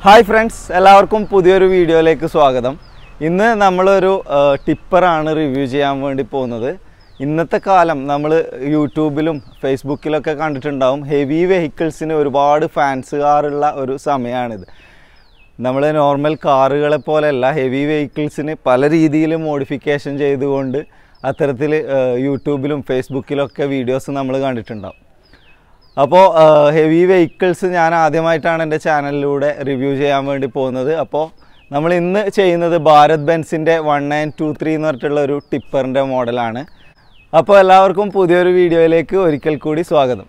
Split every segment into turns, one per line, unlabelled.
hi friends എല്ലാവർക്കും പുതിയൊരു വീഡിയോയിലേക്ക് സ്വാഗതം ഇന്ന് നമ്മളൊരു ടിപ്പറാണ് റിവ്യൂ ചെയ്യാൻ വേണ്ടി പോകുന്നത് ഇന്നത്തെ കാലം നമ്മൾ യൂട്യൂബിലും ഫേസ്ബുക്കിലൊക്കെ കണ്ടിട്ടുണ്ടാവും ഹെവി വെഹിക്കിൾസിന് ഒരുപാട് ഫാൻസ് കാറുള്ള ഒരു സമയമാണിത് നമ്മൾ നോർമൽ കാറുകളെ പോലെയല്ല ഹെവി വെഹിക്കിൾസിന് പല രീതിയിൽ മോഡിഫിക്കേഷൻ ചെയ്തുകൊണ്ട് അത്തരത്തിൽ യൂട്യൂബിലും ഫേസ്ബുക്കിലൊക്കെ വീഡിയോസ് നമ്മൾ കണ്ടിട്ടുണ്ടാവും അപ്പോൾ ഹെവി വെഹിക്കിൾസ് ഞാൻ ആദ്യമായിട്ടാണ് എൻ്റെ ചാനലിലൂടെ റിവ്യൂ ചെയ്യാൻ വേണ്ടി പോകുന്നത് അപ്പോൾ നമ്മൾ ഇന്ന് ചെയ്യുന്നത് ഭാരത് ബെൻസിൻ്റെ വൺ നയൻ ടു ത്രീ എന്ന് പറഞ്ഞിട്ടുള്ള ഒരു ടിപ്പറിൻ്റെ മോഡലാണ് അപ്പോൾ എല്ലാവർക്കും പുതിയൊരു വീഡിയോയിലേക്ക് ഒരിക്കൽ കൂടി സ്വാഗതം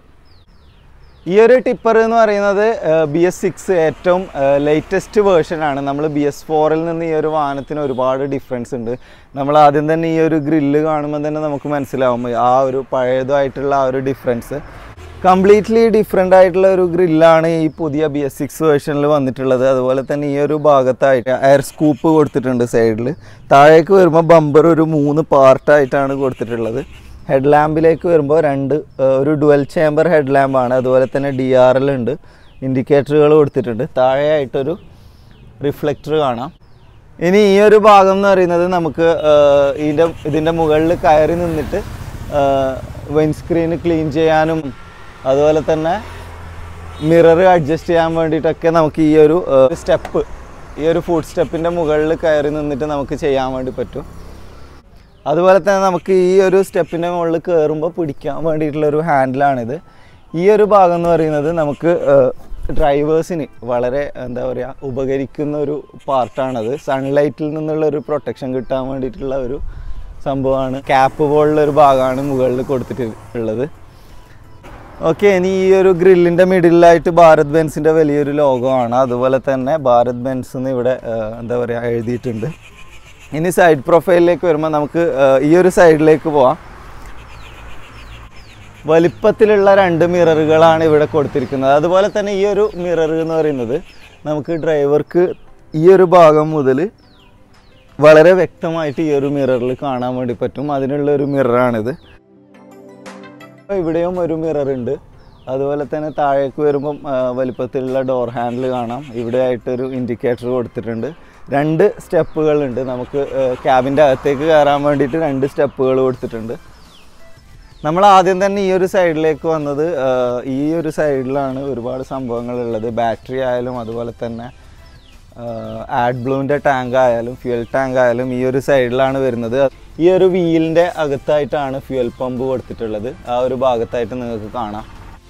ഈ ഒരു ടിപ്പർ എന്ന് പറയുന്നത് ബി എസ് സിക്സ് ഏറ്റവും ലേറ്റസ്റ്റ് വേർഷനാണ് നമ്മൾ ബി എസ് ഫോറിൽ നിന്ന് ഈ ഒരു വാഹനത്തിന് ഒരുപാട് ഡിഫറൻസ് ഉണ്ട് നമ്മൾ ആദ്യം തന്നെ ഈ ഒരു ഗ്രില്ല് കാണുമ്പോൾ തന്നെ നമുക്ക് മനസ്സിലാവും ആ ഒരു പഴയതുമായിട്ടുള്ള ആ ഒരു ഡിഫറൻസ് കംപ്ലീറ്റ്ലി ഡിഫറെൻ്റ് ആയിട്ടുള്ള ഒരു ഗ്രില്ലാണ് ഈ പുതിയ ബി എസ് സിക്സ് വേർഷനിൽ വന്നിട്ടുള്ളത് അതുപോലെ തന്നെ ഈ ഒരു ഭാഗത്തായിട്ട് എയർ സ്കൂപ്പ് കൊടുത്തിട്ടുണ്ട് സൈഡിൽ താഴേക്ക് വരുമ്പോൾ ബമ്പർ ഒരു മൂന്ന് പാർട്ടായിട്ടാണ് കൊടുത്തിട്ടുള്ളത് ഹെഡ് ലാമ്പിലേക്ക് വരുമ്പോൾ രണ്ട് ഏഹ്, ഒരു ഡുവൽ ചേമ്പർ ഹെഡ് ലാമ്പാണ് അതുപോലെ തന്നെ ഡി ആർ എൽ ഉണ്ട് ഇൻഡിക്കേറ്ററുകൾ കൊടുത്തിട്ടുണ്ട് താഴെയായിട്ടൊരു റിഫ്ലക്ടർ കാണാം ഇനി ഈ ഒരു ഭാഗം എന്ന് പറയുന്നത് നമുക്ക് ഏഹ്, ഇതിൻ്റെ ഇതിൻ്റെ മുകളിൽ കയറി നിന്നിട്ട് വിൻസ്ക്രീൻ ക്ലീൻ ചെയ്യാനും അതുപോലെ തന്നെ മിറർ അഡ്ജസ്റ്റ് ചെയ്യാൻ വേണ്ടിയിട്ടൊക്കെ നമുക്ക് ഈ ഒരു സ്റ്റെപ്പ് ഈ ഒരു ഫുഡ് സ്റ്റെപ്പിൻ്റെ മുകളിൽ കയറി നിന്നിട്ട് നമുക്ക് ചെയ്യാൻ വേണ്ടി പറ്റും അതുപോലെ തന്നെ നമുക്ക് ഈ ഒരു സ്റ്റെപ്പിൻ്റെ മുകളിൽ കയറുമ്പോൾ പിടിക്കാൻ വേണ്ടിയിട്ടുള്ള ഒരു ഹാൻഡിലാണിത് ഈ ഒരു ഭാഗം എന്ന് പറയുന്നത് നമുക്ക് ഡ്രൈവേഴ്സിന് വളരെ എന്താ പറയുക ഉപകരിക്കുന്ന ഒരു പാർട്ടാണത് സൺലൈറ്റിൽ നിന്നുള്ള ഒരു പ്രൊട്ടക്ഷൻ കിട്ടാൻ വേണ്ടിയിട്ടുള്ള ഒരു സംഭവമാണ് ക്യാപ്പ് പോലുള്ള ഒരു ഭാഗമാണ് മുകളിൽ കൊടുത്തിട്ടുള്ളത് ഓക്കെ ഇനി ഈ ഒരു ഗ്രില്ലിൻ്റെ മിഡിലായിട്ട് ഭാരത് ബെൻസിൻ്റെ വലിയൊരു ലോഗമാണ് അതുപോലെ തന്നെ ഭാരത് ബെൻസ് എന്ന് ഇവിടെ ആ, എന്താ പറയുക എഴുതിയിട്ടുണ്ട് ഇനി സൈഡ് പ്രൊഫൈലിലേക്ക് വരുമ്പോൾ നമുക്ക് ആ, ഈ ഒരു സൈഡിലേക്ക് പോവാം വലിപ്പത്തിലുള്ള രണ്ട് മിററുകളാണ് ഇവിടെ കൊടുത്തിരിക്കുന്നത് അതുപോലെ തന്നെ ഈ ഒരു മിറർ എന്ന് പറയുന്നത് നമുക്ക് ഡ്രൈവർക്ക് ഈ ഒരു ഭാഗം മുതൽ വളരെ വ്യക്തമായിട്ട് ഈ ഒരു മിററിൽ കാണാൻ വേണ്ടി പറ്റും അതിനുള്ള ഒരു മിററാണിത് അപ്പോൾ ഇവിടെയും ഒരു മിറർ ഉണ്ട് അതുപോലെ തന്നെ താഴേക്ക് വരുമ്പം ആ, വലിപ്പത്തിലുള്ള ഡോർ ഹാൻഡിൽ കാണാം ഇവിടെ ആയിട്ടൊരു ഇൻഡിക്കേറ്റർ കൊടുത്തിട്ടുണ്ട് രണ്ട് സ്റ്റെപ്പുകളുണ്ട് നമുക്ക് ക്യാബിൻ്റെ അകത്തേക്ക് കയറാൻ വേണ്ടിയിട്ട് രണ്ട് സ്റ്റെപ്പുകൾ കൊടുത്തിട്ടുണ്ട് നമ്മൾ ആദ്യം തന്നെ ഈ ഒരു സൈഡിലേക്ക് വന്നത് ആ, ഈ ഒരു സൈഡിലാണ് ഒരുപാട് സംഭവങ്ങളുള്ളത് ബാറ്ററി ആയാലും അതുപോലെ തന്നെ ആഡ് ബ്ലൂവിൻ്റെ ടാങ്ക് ആയാലും ഫ്യൂൽ ടാങ്ക് ആയാലും ഈ ഒരു സൈഡിലാണ് വരുന്നത് ഈ ഒരു വീലിൻ്റെ അകത്തായിട്ടാണ് ഫ്യൂൽ പമ്പ് കൊടുത്തിട്ടുള്ളത് ആ ഒരു ഭാഗത്തായിട്ട് നിങ്ങൾക്ക് കാണാം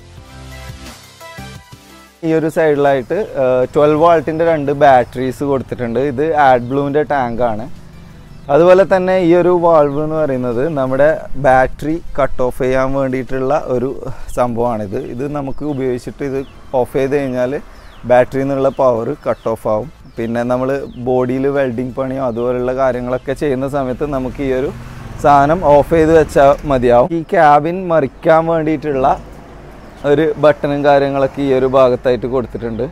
ഈ ഒരു സൈഡിലായിട്ട് ട്വൽവ് വാൾട്ടിൻ്റെ രണ്ട് ബാറ്ററീസ് കൊടുത്തിട്ടുണ്ട് ഇത് ആഡ് ബ്ലൂവിൻ്റെ ടാങ്കാണ് അതുപോലെ തന്നെ ഈ ഒരു വാൾവ് എന്ന് പറയുന്നത് നമ്മുടെ ബാറ്ററി കട്ട് ഓഫ് ചെയ്യാൻ വേണ്ടിയിട്ടുള്ള ഒരു സംഭവമാണിത് ഇത് നമുക്ക് ഉപയോഗിച്ചിട്ട് ഇത് ഓഫ് ചെയ്ത് കഴിഞ്ഞാൽ ബാറ്ററിയിൽ നിന്നുള്ള പവർ കട്ട് ഓഫ് ആവും പിന്നെ നമ്മൾ ബോഡിയിൽ വെൽഡിങ് പണിയോ അതുപോലുള്ള കാര്യങ്ങളൊക്കെ ചെയ്യുന്ന സമയത്ത് നമുക്ക് ഈ ഒരു സാധനം ഓഫ് ചെയ്ത് വെച്ചാൽ മതിയാവും ഈ ക്യാബിൻ മറിക്കാൻ വേണ്ടിയിട്ടുള്ള ഒരു ബട്ടണും കാര്യങ്ങളൊക്കെ ഈ ഒരു ഭാഗത്തായിട്ട് കൊടുത്തിട്ടുണ്ട്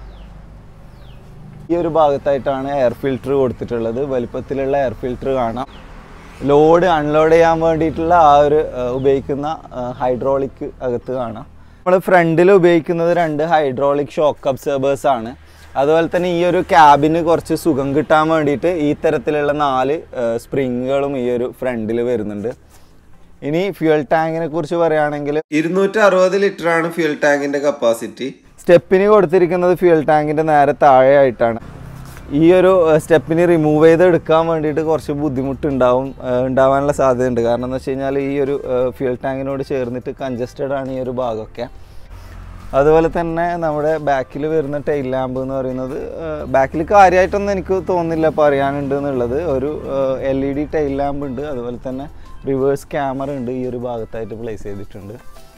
ഈ ഒരു ഭാഗത്തായിട്ടാണ് എയർ ഫിൽറ്റർ കൊടുത്തിട്ടുള്ളത് വലിപ്പത്തിലുള്ള എയർ ഫിൽറ്റർ കാണാം ലോഡ് അൺലോഡ് ചെയ്യാൻ വേണ്ടിയിട്ടുള്ള ആ ഒരു ആ, ഉപയോഗിക്കുന്ന ഹൈഡ്രോളിക് അകത്ത് കാണാം നമ്മൾ ഫ്രണ്ടിൽ ഉപയോഗിക്കുന്നത് രണ്ട് ഹൈഡ്രോളിക് ഷോക്ക് അബ്സർബേഴ്സ് ആണ് അതുപോലെ തന്നെ ഈ ഒരു ക്യാബിന് കുറച്ച് സുഖം കിട്ടാൻ വേണ്ടിയിട്ട് ഈ തരത്തിലുള്ള നാല് സ്പ്രിങ്ങുകളും ഈ ഒരു ഫ്രണ്ടിൽ വരുന്നുണ്ട് ഇനി ഫ്യൂൽ ടാങ്കിനെ കുറിച്ച് പറയുകയാണെങ്കിൽ ഇരുന്നൂറ്റി അറുപത് ലിറ്റർ ആണ് ഫ്യൂൽ ടാങ്കിന്റെ കപ്പാസിറ്റി സ്റ്റെപ്പിന് കൊടുത്തിരിക്കുന്നത് ഫ്യൂൽ ടാങ്കിന്റെ നേരെ താഴെയായിട്ടാണ് ഈ ഒരു സ്റ്റെപ്പിന് റിമൂവ് ചെയ്ത് എടുക്കാൻ വേണ്ടിയിട്ട് കുറച്ച് ബുദ്ധിമുട്ടുണ്ടാവും ഏഹ് ഉണ്ടാവാനുള്ള സാധ്യതയുണ്ട് കാരണം എന്ന് വെച്ച് കഴിഞ്ഞാൽ ഈ ഒരു ഫ്യൂൽ ടാങ്കിനോട് ചേർന്നിട്ട് കൺജസ്റ്റഡ് ആണ് ഈ ഒരു ഭാഗമൊക്കെ അതുപോലെ തന്നെ നമ്മുടെ ബാക്കിൽ വരുന്ന ടൈൽ ലാമ്പ് എന്ന് പറയുന്നത് ബാക്കിൽ കാര്യമായിട്ടൊന്നും എനിക്ക് തോന്നുന്നില്ല പറയാനുണ്ട് എന്നുള്ളത് ഒരു L E D tail lamp ഉണ്ട് അതുപോലെ തന്നെ റിവേഴ്സ് ക്യാമറ ഉണ്ട് ഈ ഒരു ഭാഗത്തായിട്ട് പ്ലേസ് ചെയ്തിട്ടുണ്ട്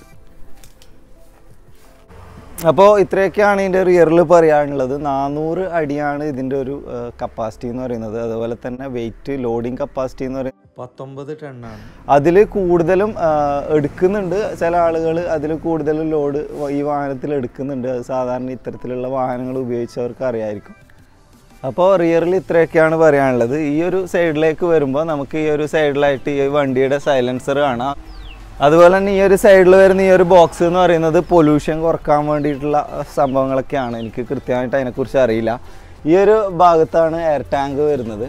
അപ്പോൾ ഇത്രയൊക്കെയാണ് ഇതിൻ്റെ റിയറിൽ പറയാനുള്ളത് നാനൂറ് അടിയാണ് ഇതിൻ്റെ ഒരു കപ്പാസിറ്റി എന്ന് പറയുന്നത് അതുപോലെ തന്നെ വെയിറ്റ് ലോഡിങ് കപ്പാസിറ്റി എന്ന് പറയുന്നത്
പത്തൊമ്പത് ടണ്ണാണ്
അതിൽ കൂടുതലും ആ, എടുക്കുന്നുണ്ട് ചില ആളുകൾ അതിൽ കൂടുതൽ ലോഡ് ഈ വാഹനത്തിൽ എടുക്കുന്നുണ്ട് അത് സാധാരണ ഇത്തരത്തിലുള്ള വാഹനങ്ങൾ ഉപയോഗിച്ചവർക്ക് അറിയായിരിക്കും അപ്പോൾ റിയറിൽ ഇത്രയൊക്കെയാണ് പറയാനുള്ളത് ഈ ഒരു സൈഡിലേക്ക് വരുമ്പോൾ നമുക്ക് ഈ ഒരു സൈഡിലായിട്ട് ഈ വണ്ടിയുടെ സൈലൻസർ കാണാം അതുപോലെ തന്നെ ഈ ഒരു സൈഡിൽ വരുന്ന ഈ ഒരു ബോക്സ് എന്ന് പറയുന്നത് പൊല്യൂഷൻ കുറക്കാൻ വേണ്ടിയിട്ടുള്ള സംഭവങ്ങളൊക്കെയാണ് എനിക്ക് കൃത്യമായിട്ട് അതിനെക്കുറിച്ച് അറിയില്ല ഈ ഒരു ഭാഗത്താണ് എയർ ടാങ്ക് വരുന്നത്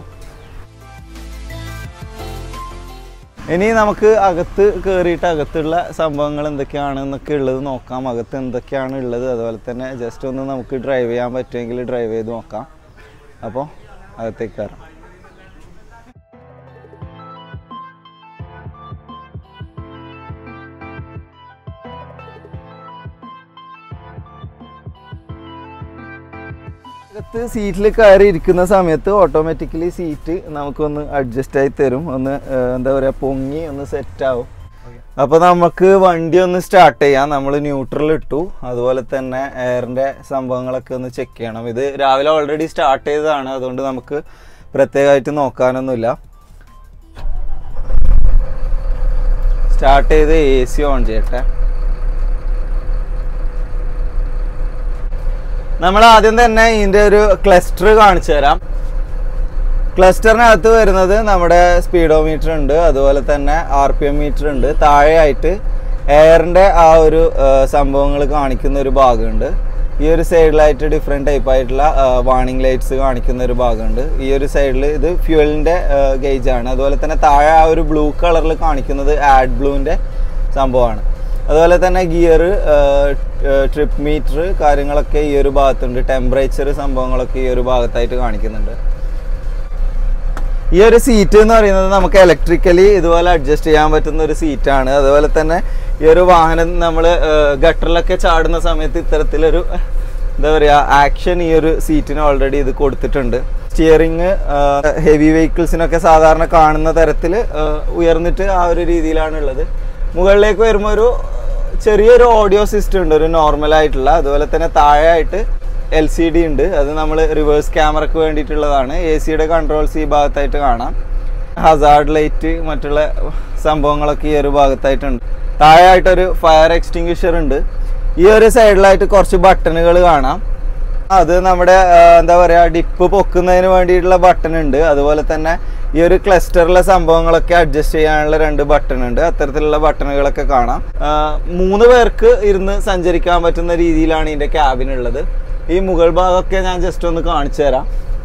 ഇനി നമുക്ക് അകത്ത് കയറിയിട്ട് അകത്തുള്ള സംഭവങ്ങൾ എന്തൊക്കെയാണ് എന്നൊക്കെ ഉള്ളത് നോക്കാം അകത്ത് എന്തൊക്കെയാണ് ഉള്ളത് അതുപോലെ തന്നെ ജസ്റ്റ് ഒന്ന് നമുക്ക് ഡ്രൈവ് ചെയ്യാൻ പറ്റുമെങ്കിൽ ഡ്രൈവ് ചെയ്ത് നോക്കാം അപ്പോൾ അകത്തേക്ക് കയറാം അകത്ത് സീറ്റിൽ കയറി ഇരിക്കുന്ന സമയത്ത് ഓട്ടോമാറ്റിക്കലി സീറ്റ് നമുക്കൊന്ന് അഡ്ജസ്റ്റ് ആയി തരും ഒന്ന് ഏഹ്, എന്താ പറയുക പൊങ്ങി ഒന്ന് സെറ്റ് ആവും അപ്പോൾ നമുക്ക് വണ്ടി ഒന്ന് സ്റ്റാർട്ട് ചെയ്യാം നമ്മൾ ന്യൂട്രൽ ഇട്ടു അതുപോലെ തന്നെ എയറിൻ്റെ സംഭവങ്ങളൊക്കെ ഒന്ന് ചെക്ക് ചെയ്യണം ഇത് രാവിലെ ഓൾറെഡി സ്റ്റാർട്ട് ചെയ്തതാണ് അതുകൊണ്ട് നമുക്ക് പ്രത്യേകമായിട്ട് നോക്കാനൊന്നുമില്ല സ്റ്റാർട്ട് ചെയ്ത് എ സി ഓൺ ചെയ്യട്ടെ നമ്മൾ ആദ്യം തന്നെ ഇതിൻ്റെ ഒരു ക്ലസ്റ്റർ കാണിച്ചു തരാം ക്ലസ്റ്ററിനകത്ത് വരുന്നത് നമ്മുടെ സ്പീഡോമീറ്റർ ഉണ്ട് അതുപോലെ തന്നെ ആർ പി എം മീറ്റർ ഉണ്ട് താഴെയായിട്ട് എയറിൻ്റെ ആ ഒരു സംഭവങ്ങൾ കാണിക്കുന്ന ഒരു ഭാഗമുണ്ട് ഈ ഒരു സൈഡിലായിട്ട് ഡിഫറെൻറ്റ് ടൈപ്പ് ആയിട്ടുള്ള വാർണിംഗ് ലൈറ്റ്സ് കാണിക്കുന്ന ഒരു ഭാഗമുണ്ട് ഈ ഒരു സൈഡിൽ ഇത് ഫ്യൂവലിൻ്റെ ഗേജ് ആണ് അതുപോലെ തന്നെ താഴെ ആ ഒരു ബ്ലൂ കളറിൽ കാണിക്കുന്നത് ആഡ് ബ്ലൂവിൻ്റെ സംഭവമാണ് അതുപോലെ തന്നെ ഗിയർ ട്രിപ്പ് മീറ്റർ കാര്യങ്ങളൊക്കെ ഈ ഒരു ഭാഗത്തുണ്ട് ടെമ്പറേച്ചർ സംഭവങ്ങളൊക്കെ ഈ ഒരു ഭാഗത്തായിട്ട് കാണിക്കുന്നുണ്ട് ഈ ഒരു സീറ്റ് എന്ന് പറയുന്നത് നമുക്ക് ഇലക്ട്രിക്കലി ഇതുപോലെ അഡ്ജസ്റ്റ് ചെയ്യാൻ പറ്റുന്ന ഒരു സീറ്റാണ് അതുപോലെ തന്നെ ഈ ഒരു വാഹനം നമ്മൾ ഗട്ടറിലൊക്കെ ചാടുന്ന സമയത്ത് ഇത്തരത്തിലൊരു എന്താ പറയുക ആക്ഷൻ ഈ ഒരു സീറ്റിന് ഓൾറെഡി ഇത് കൊടുത്തിട്ടുണ്ട് സ്റ്റിയറിങ് ഹെവി വെഹിക്കിൾസിനൊക്കെ സാധാരണ കാണുന്ന തരത്തിൽ ഉയർന്നിട്ട് ആ ഒരു രീതിയിലാണ് ഉള്ളത് മുകളിലേക്ക് വരുമ്പോൾ ഒരു ചെറിയൊരു ഓഡിയോ സിസ്റ്റം ഉണ്ട് ഒരു നോർമൽ ആയിട്ടുള്ള അതുപോലെ തന്നെ താഴെയായിട്ട് എൽ സി ഡി ഉണ്ട് അത് നമ്മൾ റിവേഴ്സ് ക്യാമറയ്ക്ക് വേണ്ടിയിട്ടുള്ളതാണ് എ സിയുടെ കൺട്രോൾസ് ഈ ഭാഗത്തായിട്ട് കാണാം ഹസാർഡ് ലൈറ്റ് മറ്റുള്ള സംഭവങ്ങളൊക്കെ ഈ ഒരു ഭാഗത്തായിട്ടുണ്ട് താഴെയായിട്ടൊരു ഫയർ എക്സ്റ്റിങ്വിഷർ ഉണ്ട് ഈ ഒരു സൈഡിലായിട്ട് കുറച്ച് ബട്ടണുകൾ കാണാം അത് നമ്മുടെ ആ, എന്താ പറയുക ഡിപ്പ് പൊക്കുന്നതിന് വേണ്ടിയിട്ടുള്ള ബട്ടൺ ഉണ്ട് അതുപോലെ തന്നെ ഈ ഒരു ക്ലസ്റ്ററിലെ സംഭവങ്ങളൊക്കെ അഡ്ജസ്റ്റ് ചെയ്യാനുള്ള രണ്ട് ബട്ടൺ ഉണ്ട് അത്തരത്തിലുള്ള ബട്ടണുകളൊക്കെ കാണാം ആ, മൂന്ന് പേർക്ക് ഇരുന്ന് സഞ്ചരിക്കാൻ പറ്റുന്ന രീതിയിലാണ് ഇതിന്റെ ക്യാബിൻ ഉള്ളത് ഈ മുകൾ ഭാഗമൊക്കെ ഞാൻ ജസ്റ്റ് ഒന്ന് കാണിച്ചു തരാം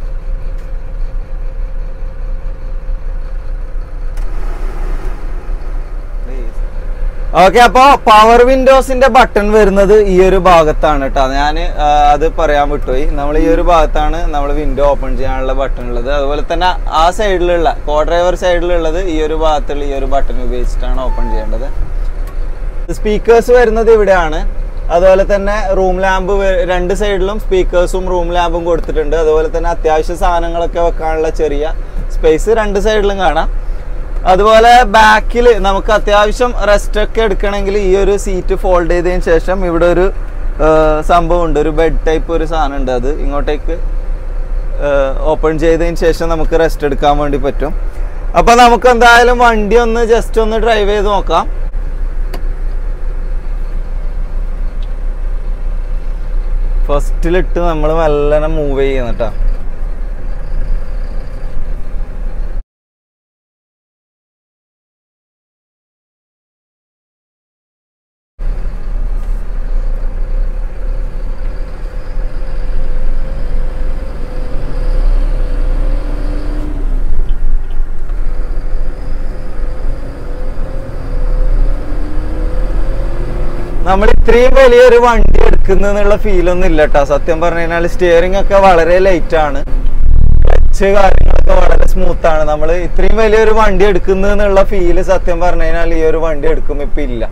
ഓക്കെ അപ്പോൾ പവർ വിൻഡോസിന്റെ ബട്ടൺ വരുന്നത് ഈ ഒരു ഭാഗത്താണ് കേട്ടോ ഞാൻ അത് പറയാൻ വിട്ടുപോയി നമ്മൾ ഈ ഒരു ഭാഗത്താണ് നമ്മൾ വിൻഡോ ഓപ്പൺ ചെയ്യാനുള്ള ബട്ടൺ ഉള്ളത് അതുപോലെ തന്നെ ആ സൈഡിലുള്ള കോ ഡ്രൈവർ സൈഡിലുള്ളത് ഈ ഒരു ഭാഗത്തുള്ള ഈ ഒരു ബട്ടൺ ഉപയോഗിച്ചിട്ടാണ് ഓപ്പൺ ചെയ്യേണ്ടത് സ്പീക്കേഴ്സ് വരുന്നത് ഇവിടെയാണ് അതുപോലെ തന്നെ റൂം ലാമ്പ് രണ്ട് സൈഡിലും സ്പീക്കേഴ്സും റൂം ലാമ്പും കൊടുത്തിട്ടുണ്ട് അതുപോലെ തന്നെ അത്യാവശ്യ സാധനങ്ങളൊക്കെ വെക്കാനുള്ള ചെറിയ സ്പേസ് രണ്ട് സൈഡിലും കാണാം അതുപോലെ ബാക്കിൽ നമുക്ക് അത്യാവശ്യം റെസ്റ്റ് ഒക്കെ എടുക്കണമെങ്കിൽ ഈ ഒരു സീറ്റ് ഫോൾഡ് ചെയ്തതിന് ശേഷം ഇവിടെ ഒരു ആ, സംഭവം ഉണ്ട് ഒരു ബെഡ് ടൈപ്പ് ഒരു സാധനം ഉണ്ട് അത് ഇങ്ങോട്ടേക്ക് ഓപ്പൺ ചെയ്തതിന് ശേഷം നമുക്ക് റെസ്റ്റ് എടുക്കാൻ വേണ്ടി പറ്റും അപ്പോൾ നമുക്ക് എന്തായാലും വണ്ടി ഒന്ന് ജസ്റ്റ് ഒന്ന് ഡ്രൈവ് ചെയ്ത് നോക്കാം ഫസ്റ്റിലിട്ട് നമ്മൾ മെല്ലനെ മൂവ് ചെയ്യുന്ന കേട്ടോ നമ്മൾ ഇത്രയും വലിയൊരു വണ്ടി എടുക്കുന്നുള്ള ഫീലൊന്നും ഇല്ല കേട്ടോ സത്യം പറഞ്ഞു കഴിഞ്ഞാൽ സ്റ്റിയറിംഗ് ഒക്കെ വളരെ ലൈറ്റ് ആണ് ക്ലച്ച് കാര്യങ്ങളൊക്കെ വളരെ സ്മൂത്ത് ആണ് നമ്മൾ ഇത്രയും വലിയൊരു വണ്ടി എടുക്കുന്നുള്ള ഫീല് സത്യം പറഞ്ഞു കഴിഞ്ഞാൽ ഈ ഒരു വണ്ടി എടുക്കുമ്പോൾ ഇപ്പൊ ഇല്ല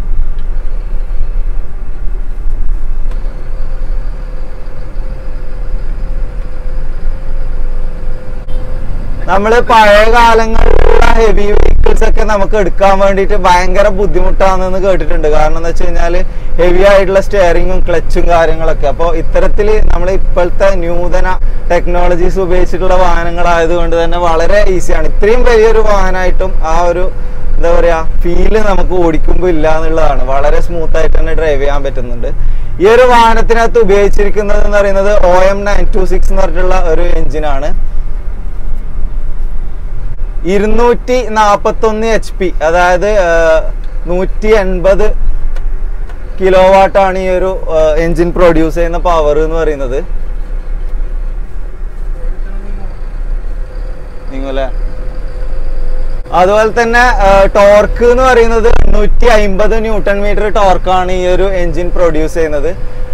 നമ്മള് പഴയ കാലങ്ങളിലുള്ള ഹെവി വെഹിക്കിൾസ് ഒക്കെ നമുക്ക് എടുക്കാൻ വേണ്ടിയിട്ട് ഭയങ്കര ബുദ്ധിമുട്ടാണെന്ന് കേട്ടിട്ടുണ്ട് കാരണം എന്താ വെച്ച് കഴിഞ്ഞാല് ഹെവി ആയിട്ടുള്ള സ്റ്റിയറിങ്ങും ക്ലച്ചും കാര്യങ്ങളൊക്കെ അപ്പോൾ ഇത്തരത്തിൽ നമ്മൾ ഇപ്പോഴത്തെ നൂതന ടെക്നോളജീസ് ഉപയോഗിച്ചിട്ടുള്ള വാഹനങ്ങളായതുകൊണ്ട് തന്നെ വളരെ ഈസിയാണ് ഇത്രയും വലിയൊരു വാഹനമായിട്ടും ആ ഒരു എന്താ പറയാ ഫീല് നമുക്ക് ഓടിക്കുമ്പോൾ ഇല്ല എന്നുള്ളതാണ് വളരെ സ്മൂത്ത് ആയിട്ട് തന്നെ ഡ്രൈവ് ചെയ്യാൻ പറ്റുന്നുണ്ട് ഈ ഒരു വാഹനത്തിനകത്ത് ഉപയോഗിച്ചിരിക്കുന്നത് എന്ന് പറയുന്നത് O M nine two six എന്ന് പറഞ്ഞിട്ടുള്ള ഒരു എഞ്ചിനാണ് ഇരുന്നൂറ്റി നാപ്പത്തൊന്ന് എച്ച് പി അതായത് നൂറ്റി എൺപത് കിലോ വാട്ടാണ് ഈ ഒരു എൻജിൻ പ്രൊഡ്യൂസ് ചെയ്യുന്ന പവർ എന്ന് പറയുന്നത് നിങ്ങളെ അതുപോലെ തന്നെ ടോർക്ക് എന്ന് പറയുന്നത് നൂറ്റി അമ്പത് ന്യൂട്ടൺ മീറ്റർ ടോർക്കാണ് ഈ ഒരു എൻജിൻ പ്രൊഡ്യൂസ് ചെയ്യുന്നത്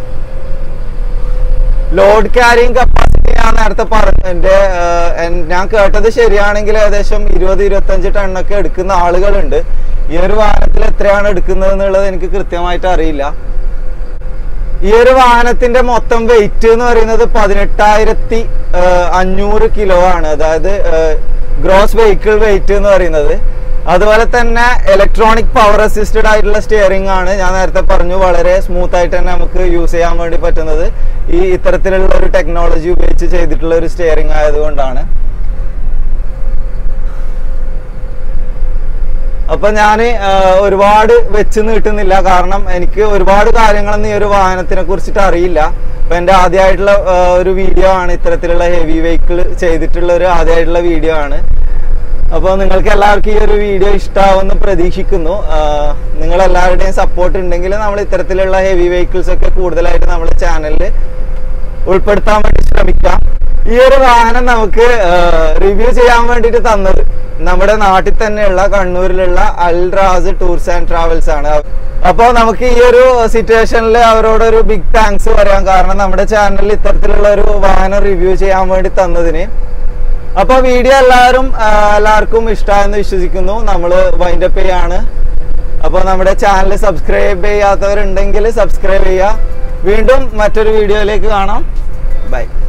ലോഡ് ക്യാരിങ് കപ്പാസിറ്റി ഞാൻ നേരത്തെ പറഞ്ഞു എൻ്റെ ഏഹ്, എൻ- ഞാൻ കേട്ടത് ശരിയാണെങ്കിൽ ഏകദേശം ഇരുപത് ഇരുപത്തഞ്ച് ടണ്ണൊക്കെ എടുക്കുന്ന ആളുകളുണ്ട് ഈ ഒരു വാഹനത്തിൽ എത്രയാണ് എടുക്കുന്നത് എന്നുള്ളത് എനിക്ക് കൃത്യമായിട്ട് അറിയില്ല ഈ ഒരു വാഹനത്തിന്റെ മൊത്തം വെയിറ്റ് എന്ന് പറയുന്നത് പതിനെട്ടായിരത്തി അഞ്ഞൂറ് കിലോ ആണ് അതായത് ഗ്രോസ് വെഹിക്കിൾ വെയിറ്റ് എന്ന് പറയുന്നത് അതുപോലെ തന്നെ ഇലക്ട്രോണിക് പവർ അസിസ്റ്റഡ് ആയിട്ടുള്ള സ്റ്റിയറിംഗ് ആണ് ഞാൻ നേരത്തെ പറഞ്ഞു വളരെ സ്മൂത്ത് ആയിട്ട് തന്നെ നമുക്ക് യൂസ് ചെയ്യാൻ വേണ്ടി പറ്റുന്നത് ഈ ഇത്തരത്തിലുള്ള ഒരു ടെക്നോളജി ഉപയോഗിച്ച് ചെയ്തിട്ടുള്ള ഒരു സ്റ്റിയറിംഗ് ആയതുകൊണ്ടാണ് അപ്പൊ ഞാൻ ഒരുപാട് വെച്ച് നീട്ടുന്നില്ല കാരണം എനിക്ക് ഒരുപാട് കാര്യങ്ങളൊന്നും ഈ ഒരു വാഹനത്തിനെ കുറിച്ചിട്ട് അറിയില്ല അപ്പൊ എന്റെ ആദ്യമായിട്ടുള്ള ആ, ഒരു വീഡിയോ ആണ് ഇത്തരത്തിലുള്ള ഹെവി വെഹിക്കിൾ ചെയ്തിട്ടുള്ള ഒരു ആദ്യമായിട്ടുള്ള വീഡിയോ ആണ് അപ്പോൾ നിങ്ങൾക്ക് എല്ലാവർക്കും ഈ ഒരു വീഡിയോ ഇഷ്ടമാവുമെന്ന് പ്രതീക്ഷിക്കുന്നു നിങ്ങൾ എല്ലാവരുടെയും സപ്പോർട്ട് ഉണ്ടെങ്കിൽ നമ്മൾ ഇത്തരത്തിലുള്ള ഹെവി വെഹിക്കിൾസ് ഒക്കെ കൂടുതലായിട്ട് നമ്മുടെ ചാനലിൽ ഉൾപ്പെടുത്താൻ വേണ്ടി ശ്രമിക്കാം ഈ ഒരു വാഹനം നമുക്ക് റിവ്യൂ ചെയ്യാൻ വേണ്ടിയിട്ട് തന്നത് നമ്മുടെ നാട്ടിൽ തന്നെയുള്ള കണ്ണൂരിലുള്ള അൽറാസ് ടൂർസ് ആൻഡ് ട്രാവൽസ് ആണ് അപ്പോൾ നമുക്ക് ഈ ഒരു സിറ്റുവേഷനിൽ അവരോട് ഒരു ബിഗ് താങ്ക്സ് പറയാം കാരണം നമ്മുടെ ചാനലിൽ ഇത്തരത്തിലുള്ള ഒരു വാഹനം റിവ്യൂ ചെയ്യാൻ വേണ്ടി തന്നതിന് അപ്പൊ വീഡിയോ എല്ലാവരും ആ, എല്ലാവർക്കും ഇഷ്ടമായെന്ന് വിശ്വസിക്കുന്നു നമ്മൾ വൈൻഡപ്പ് ചെയ്യാണ് അപ്പോൾ നമ്മുടെ ചാനൽ സബ്സ്ക്രൈബ് ചെയ്യാത്തവരുണ്ടെങ്കിൽ സബ്സ്ക്രൈബ് ചെയ്യുക വീണ്ടും മറ്റൊരു വീഡിയോയിലേക്ക് കാണാം ബൈ